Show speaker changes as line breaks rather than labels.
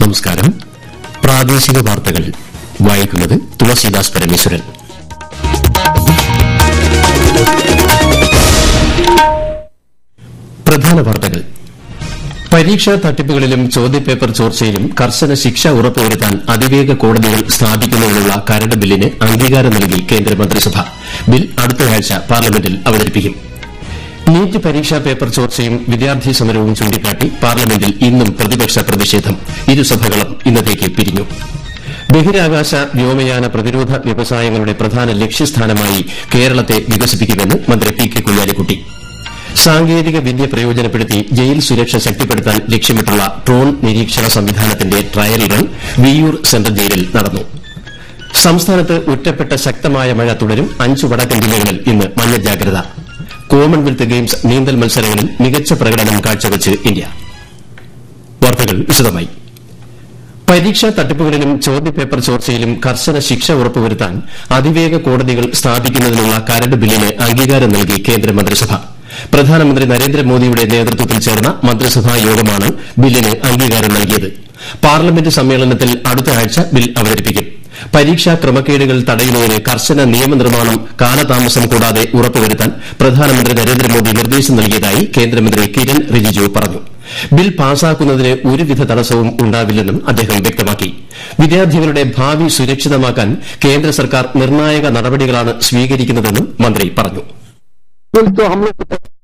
നമസ്കാരം പ്രാദേശിക വാർത്തകൾ വായിക്കുന്നത് തുളസീദാസ് പരമേശ്വരൻ പ്രധാന വാർത്തകൾ പരീക്ഷാ തട്ടിപ്പുകളിലും ചോദ്യപേപ്പർ ചോർച്ചയിലും കർശന ശിക്ഷ ഉറപ്പുവരുത്താൻ അതിവേഗ കോടതികൾ സ്ഥാപിക്കുന്നതിനുള്ള കരട് ബില്ലിന് അംഗീകാരം നൽകി കേന്ദ്രമന്ത്രിസഭ ബിൽ അടുത്തയാഴ്ച പാർലമെന്റിൽ അവതരിപ്പിക്കും നീറ്റ് പരീക്ഷാ പേപ്പർ ചോർച്ചയും വിദ്യാർത്ഥി സമരവും ചൂണ്ടിക്കാട്ടി പാർലമെന്റിൽ ഇന്നും പ്രതിപക്ഷ പ്രതിഷേധം ഇരുസഭകളും ഇന്നത്തേക്ക് പിരിഞ്ഞു ബഹിരാകാശ വ്യോമയാന പ്രതിരോധ വ്യവസായങ്ങളുടെ പ്രധാന ലക്ഷ്യസ്ഥാനമായി കേരളത്തെ വികസിപ്പിക്കുമെന്ന് മന്ത്രി പി കെ കുഞ്ഞാലിക്കുട്ടി സാങ്കേതിക വിദ്യ പ്രയോജനപ്പെടുത്തി ജയിൽ സുരക്ഷ ശക്തിപ്പെടുത്താൻ ലക്ഷ്യമിട്ടുള്ള ഡ്രോൺ നിരീക്ഷണ സംവിധാനത്തിന്റെ ട്രയൽ റൺ വിയ്യൂർ സെൻട്രൽ ജയിലിൽ നടന്നു സംസ്ഥാനത്ത് ഒറ്റപ്പെട്ട ശക്തമായ മഴ തുടരും അഞ്ചു വടക്കൻ ജില്ലകളിൽ ഇന്ന് മഞ്ഞ ജാഗ്രത കോമൺവെൽത്ത് ഗെയിംസ് നീന്തൽ മത്സരങ്ങളിൽ മികച്ച പ്രകടനം കാഴ്ചവച്ച് ഇന്ത്യ വാർത്തകൾ വിശദമായി പരീക്ഷാ തട്ടിപ്പുകളിലും ചോദ്യപേപ്പർ ചോർച്ചയിലും കർശന ശിക്ഷ ഉറപ്പുവരുത്താൻ അതിവേഗ കോടതികൾ സ്ഥാപിക്കുന്നതിനുള്ള കരട് ബില്ലിന് അംഗീകാരം നൽകി കേന്ദ്രമന്ത്രിസഭ പ്രധാനമന്ത്രി നരേന്ദ്രമോദിയുടെ നേതൃത്വത്തിൽ ചേർന്ന മന്ത്രിസഭാ യോഗമാണ് ബില്ലിന് അംഗീകാരം നൽകിയത് പാർലമെന്റ് സമ്മേളനത്തിൽ അടുത്ത ആഴ്ച ബിൽ അവതരിപ്പിക്കും പരീക്ഷാ ക്രമക്കേടുകൾ തടയുന്നതിന് കർശന നിയമനിർമ്മാണം കാലതാമസം കൂടാതെ ഉറപ്പുവരുത്താൻ പ്രധാനമന്ത്രി നരേന്ദ്രമോദി നിർദ്ദേശം നൽകിയതായി കേന്ദ്രമന്ത്രി കിരൺ റിജിജു പറഞ്ഞു ബിൽ പാസാക്കുന്നതിന് ഒരുവിധ തടസ്സവും ഉണ്ടാവില്ലെന്നും അദ്ദേഹം വ്യക്തമാക്കി വിദ്യാർത്ഥികളുടെ ഭാവി സുരക്ഷിതമാക്കാൻ കേന്ദ്ര സർക്കാർ നിർണായക നടപടികളാണ് സ്വീകരിക്കുന്നതെന്നും മന്ത്രി പറഞ്ഞു
बिल तो हम लोग